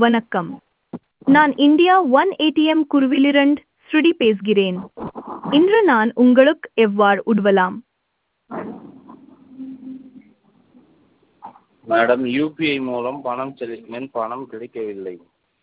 வணக்கம் நான் India one ATM குருவிலிருந்து ஸ்ருதி பேசுகிறேன் இன்று நான் உங்களுக்கு எவ்வாறு உதவலாம் மேடம் யூபிஐ மூலம் பணம் செலுத்தினேன் பணம் கிடைக்கவில்லை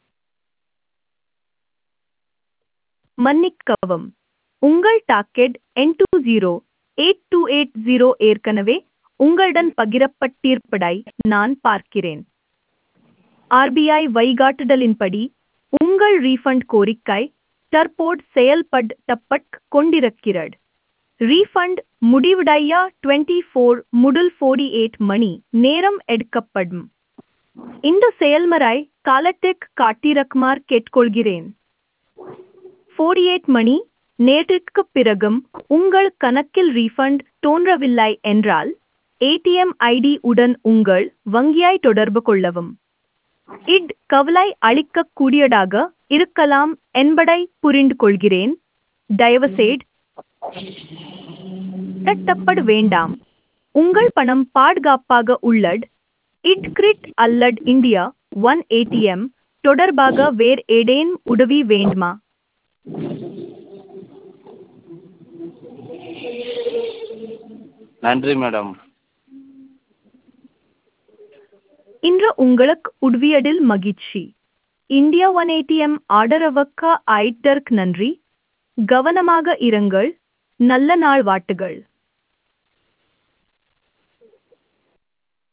மன்னிக்கவும் உங்கள் டாக்கெட் என் two zero eight two eight zero ஏற்கனவே உங்களுடன் பகிரப்பட்டிருப்பதை நான் பார்க்கிறேன் ஆர்பிஐ வழிகாட்டுதலின்படி உங்கள் ரீஃபண்ட் கோரிக்கை தற்போது செயல்படுத்தப்பட்டு கொண்டிருக்கிறது ரீஃபண்ட் முடிவடைய டுவெண்ட்டி ஃபோர் முதல் ஃபோர்டி எயிட் மணி நேரம் எடுக்கப்படும் இந்த செயல்முறை காலத்திற்கு காட்டிரக்குமாறு கேட்டுக்கொள்கிறேன் ஃபோர்டி எயிட் மணி நேரத்திற்குப் பிறகும் உங்கள் கணக்கில் ரீஃபண்ட் தோன்றவில்லை என்றால் ஏடிஎம் ஐடி உடன் உங்கள் வங்கியை தொடர்பு கொள்ளவும் இட் கவலை அளிக்கக்கூடியதாக இருக்கலாம் என்பதை புரிந்து கொள்கிறேன் தயவுசெய்து தட்டப்பட வேண்டாம் உங்கள் பணம் பாதுகாப்பாக உள்ளது இட் கிரிட் அல்லது இந்தியா ஒன் ஏடிஎம் தொடர்பாக வேறு ஏதேனும் உதவி வேண்டுமா நன்றி மேடம் இன்று உங்களுக்கு உதவியதில் மகிழ்ச்சி இந்தியா ஒன் ஏடிஎம் ஆதரவுக்கு ஆயிட்டர்க்கு நன்றி கவனமாக இருங்கள் நல்ல நாள் வாட்டுகள்